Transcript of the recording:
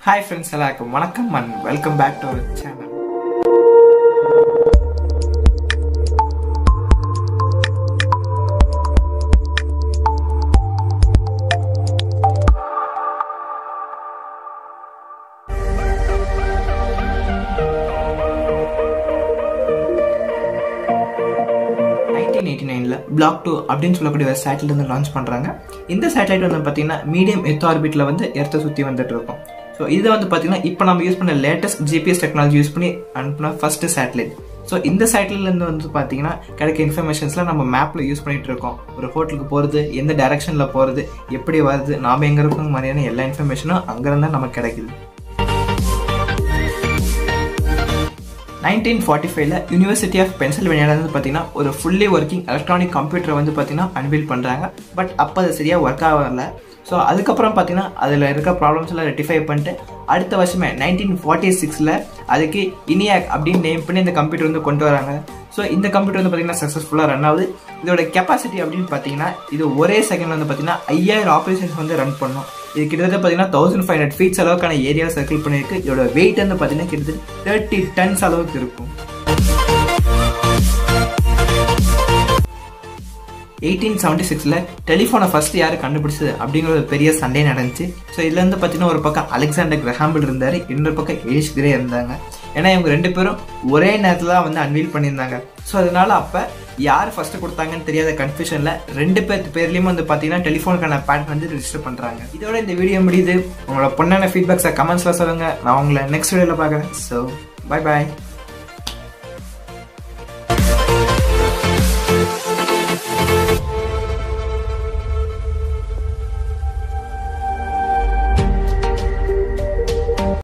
hi friends எல்லாருக்கும் வணக்கம் and welcome back to our channel nineteen eighty நைனில் black two அப்படின்னு சொல்லக்கூடிய ஒரு சேட்டலைட் வந்து லான்ச் பண்ணுறாங்க இந்த சேட்டலைட் வந்து பார்த்தீங்கன்னா மீடியம் எர்த் ஆர்பிட்டில் வந்து எர்த்தை சுற்றி வந்துட்டு இருக்கும் ஸோ இது வந்து பார்த்தீங்கன்னா இப்போ நம்ம யூஸ் பண்ண லேட்டஸ்ட் ஜிபிஎஸ் டெக்னாலஜி யூஸ் பண்ணி அனுப்பின ஃபர்ஸ்ட் சேட்டலைட் ஸோ இந்த சேட்டலைட்லேருந்து வந்து பார்த்தீங்கன்னா கிடைக்க இன்ஃபர்மேஷன்ஸ்லாம் நம்ம மேப்பில் யூஸ் பண்ணிட்டு இருக்கோம் ஒரு ஹோட்டலுக்கு போகிறது எந்த டைரக்ஷனில் போகிறது எப்படி வருது நாம் எங்கே இருக்கோங்க மாதிரியான எல்லா இன்ஃபர்மேஷனும் அங்கேருந்து தான் நமக்கு கிடைக்குது நைன்டீன் ஃபார்ட்டி ஃபைவ்ல யூனிவர்சிட்டி ஆஃப் பென்சில்வேனியாவில் வந்து பார்த்தீங்கன்னா ஒரு ஃபுல்லி ஒர்க்கிங் எலக்ட்ரானிக் கம்ப்யூட்டரை வந்து பார்த்தீங்கன்னா அன்வீல் பண்ணுறாங்க பட் அப்போ அது சரியாக ஒர்க் ஆகல ஸோ அதுக்கப்புறம் பார்த்தீங்கன்னா அதில் இருக்க ப்ராப்ளம்ஸ் எல்லாம் ரெட்டிஃபை பண்ணிட்டு அடுத்த வருஷமே நைன்டீன் ஃபார்ட்டி சிக்ஸில் அதுக்கு இனியாக் அப்படின்னு நேம் பண்ணி இந்த கம்ப்யூட்டர் வந்து கொண்டு வராங்க ஸோ இந்த கம்ப்யூட்டர் வந்து பார்த்தீங்கன்னா சக்ஸஸ்ஃபுல்லாக ரன் ஆகுது இதோட கெப்பாசிட்டி அப்படின்னு பார்த்தீங்கன்னா இது ஒரே செகண்ட் வந்து பார்த்தீங்கன்னா ஐயாயிரம் ஆப்ரேஷன்ஸ் வந்து ரன் பண்ணும் இது கிட்டத்தட்ட பார்த்தீங்கன்னா தௌசண்ட் ஃபைவ் ஹண்ட்ரட் ஃபீட்ஸ் அளவுக்கான ஏரியா சர்க்கிள் பண்ணியிருக்கு இதோட வெயிட் வந்து பார்த்தீங்கன்னா கிட்டத்தட்ட தேர்ட்டி டன்ஸ் அளவுக்கு இருக்கும் எயிட்டீன் செவன்டி சிக்ஸில் டெலிஃபோனை ஃபர்ஸ்ட் யார் கண்டுபிடிச்சது அப்படிங்கிற ஒரு பெரிய சண்டே நடந்துச்சு ஸோ இதுலேருந்து பார்த்தீங்கன்னா ஒரு பக்கம் அலெக்சாண்டர் கிரஹாம்பிள் இருந்தார் இன்னொரு பக்கம் எலிஷ் கிரே இருந்தாங்க ஏன்னா இவங்க ரெண்டு பேரும் ஒரே நேரத்தில் தான் வந்து அன்வீல் பண்ணியிருந்தாங்க ஸோ அதனால அப்போ யார் ஃபர்ஸ்ட் கொடுத்தாங்கன்னு தெரியாத கன்ஃபியூஷனில் ரெண்டு பேர்த்து பேர்லேயும் வந்து பார்த்தீங்கன்னா டெலிஃபோனுக்கான பேட் வந்து ரிஜிஸ்டர் பண்ணுறாங்க இதோட இந்த வீடியோ முடியுது உங்களோட பொண்ணான ஃபீட்பேக்ஸை கமெண்ட்ஸில் சொல்லுங்கள் நான் உங்களை நெக்ஸ்ட் வீடியோவில் பார்க்குறேன் ஸோ பை பாய்